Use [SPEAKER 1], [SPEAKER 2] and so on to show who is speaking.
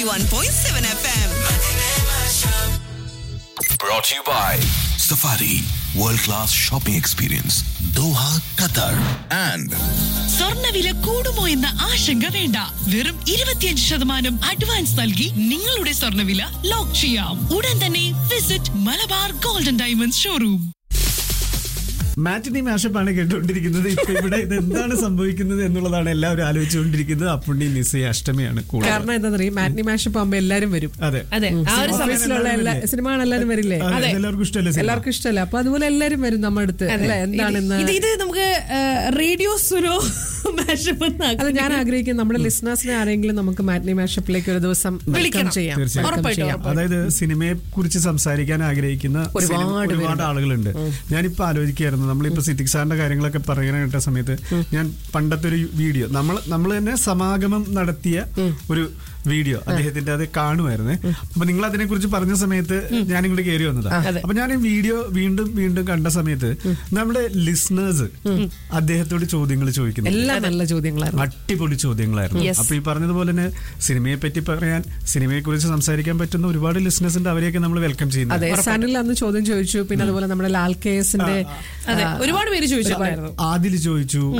[SPEAKER 1] 91.7 FM.
[SPEAKER 2] Brought to you by Safari World Class Shopping Experience Doha, Qatar and
[SPEAKER 3] സ്വർണ്ണവില കൂടുമോ എന്ന ആശങ്ക വേണ്ട വെറും ഇരുപത്തിയഞ്ച് ശതമാനം അഡ്വാൻസ് നൽകി നിങ്ങളുടെ സ്വർണ്ണവില ലോക്ക് ചെയ്യാം ഉടൻ തന്നെ visit Malabar gold and diamonds showroom
[SPEAKER 4] matinee മാഷപ്പാണ് കേട്ടുകൊണ്ടിരിക്കുന്നത് ഇപ്പൊ ഇവിടെ ഇത് എന്താണ് സംഭവിക്കുന്നത് എന്നുള്ളതാണ് എല്ലാവരും ആലോചിച്ചുകൊണ്ടിരിക്കുന്നത് അപ്പുണ്ണി നിസി അഷ്ടമിയാണ് കൂടുതൽ
[SPEAKER 5] കാരണം എന്താ പറയുക മാറ്റ്നി മാഷപ്പ് ആകുമ്പോ എല്ലാരും വരും
[SPEAKER 4] അതെ
[SPEAKER 6] അതെ ആ ഒരു സമയത്ത്
[SPEAKER 5] ഓഫീസിലുള്ള എല്ലാ സിനിമകൾ എല്ലാരും വരില്ലേ
[SPEAKER 4] അതെ, എല്ലാവർക്കും ഇഷ്ടമല്ലേ സിനിമ?
[SPEAKER 5] എല്ലാവർക്കും ഇഷ്ടമല്ല അപ്പൊ അതുപോലെ എല്ലാരും വരും നമ്മുടെ അടുത്ത് അല്ലെ എന്താണെന്ന്
[SPEAKER 6] ഇത് ഇത് നമുക്ക് റേഡിയോ സുനോ മാഷപ്പ്
[SPEAKER 5] അത് ഞാൻ ആഗ്രഹിക്കുന്നു നമ്മുടെ ലിസ്ണേഴ്സിനെ ആരെങ്കിലും നമുക്ക് മാറ്റ്നി മാഷപ്പിലേക്ക് ഒരു ദിവസം വെൽക്കം
[SPEAKER 6] വിളിക്കണം.
[SPEAKER 5] ചെയ്യാം
[SPEAKER 4] തീർച്ചയായും.
[SPEAKER 5] Welcome
[SPEAKER 6] ഉറപ്പായിട്ടും,
[SPEAKER 5] ചെയ്യാം.
[SPEAKER 4] അതായത് സിനിമയെ കുറിച്ച് സംസാരിക്കാൻ ആഗ്രഹിക്കുന്ന
[SPEAKER 5] ഒരുപാട്
[SPEAKER 4] സിനിമ- ഒരുപാട്
[SPEAKER 5] പേരുണ്ട്.
[SPEAKER 4] ആളുകളുണ്ട് ഞാനിപ്പോ ആലോചിക്കുകയായിരുന്നു നമ്മളിപ്പോ സിറ്റിക് സാറിന്റെ കാര്യങ്ങളൊക്കെ പറയാൻ കേട്ട സമയത്ത് ഞാൻ പണ്ടത്തെ ഒരു വീഡിയോ നമ്മൾ നമ്മൾ തന്നെ സമാഗമം നടത്തിയ ഒരു വീഡിയോ അദ്ദേഹത്തിന്റെ അത് കാണുമായിരുന്നേ അപ്പൊ നിങ്ങൾ അതിനെ കുറിച്ച് പറഞ്ഞ സമയത്ത് ഞാൻ ഇങ്ങോട്ട് കയറി വന്നതാ അപ്പൊ ഞാൻ ഈ വീഡിയോ വീണ്ടും വീണ്ടും കണ്ട സമയത്ത് നമ്മുടെ ലിസ്ണേഴ്സ് അദ്ദേഹത്തോട് ചോദ്യങ്ങൾ ചോദിക്കുന്നു
[SPEAKER 5] എല്ലാം നല്ല ചോദ്യങ്ങളായിരുന്നു
[SPEAKER 4] അടിപൊളി ചോദ്യങ്ങളായിരുന്നു
[SPEAKER 6] Yes.
[SPEAKER 4] അപ്പൊ ഈ പറഞ്ഞതുപോലെ തന്നെ സിനിമയെ പറ്റി പറയാൻ സിനിമയെ കുറിച്ച് സംസാരിക്കാൻ പറ്റുന്ന ഒരുപാട് ലിസ്ണേഴ്സ് ഉണ്ട് അവരെയൊക്കെ നമ്മൾ വെൽക്കം ചെയ്യുന്നത്
[SPEAKER 5] അതെ സനിൽ അന്ന് ചോദ്യം ചോദിച്ചു പിന്നെ അതുപോലെ നമ്മുടെ ലാൽ കേസിന്റെ
[SPEAKER 6] അതെ ഒരുപാട് പേര് ചോദിച്ചിട്ടുണ്ടായിരുന്നു
[SPEAKER 4] ആദിൽ ചോദിച്ചു